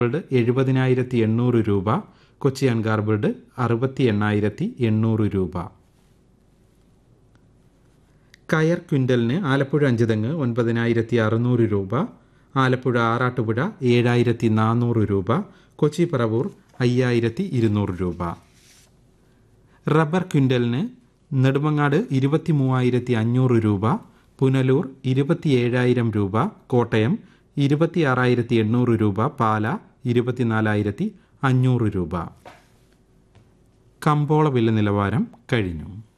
garbled എഴുപതിനായിരത്തി എണ്ണൂറ് രൂപ Kochi ungarbled അറുപത്തി എണ്ണായിരത്തി എണ്ണൂറ് രൂപ കയർ ക്വിൻ്റലിന് ആലപ്പുഴ അഞ്ചുതെങ്ങ് ഒൻപതിനായിരത്തി അറുന്നൂറ് രൂപ ആലപ്പുഴ ആറാട്ടുപുഴ ഏഴായിരത്തി നാനൂറ് രൂപ കൊച്ചി പറവൂർ അയ്യായിരത്തി ഇരുന്നൂറ് രൂപ റബ്ബർ ക്വിൻ്റലിന് നെടുമങ്ങാട് ഇരുപത്തി മൂവായിരത്തി അഞ്ഞൂറ് രൂപ പുനലൂർ ഇരുപത്തി ഏഴായിരം രൂപ കോട്ടയം ഇരുപത്തി ആറായിരത്തി എണ്ണൂറ് രൂപ പാല ഇരുപത്തിനാലായിരത്തി അഞ്ഞൂറ് രൂപ കമ്പോള വില നിലവാരം കഴിഞ്ഞു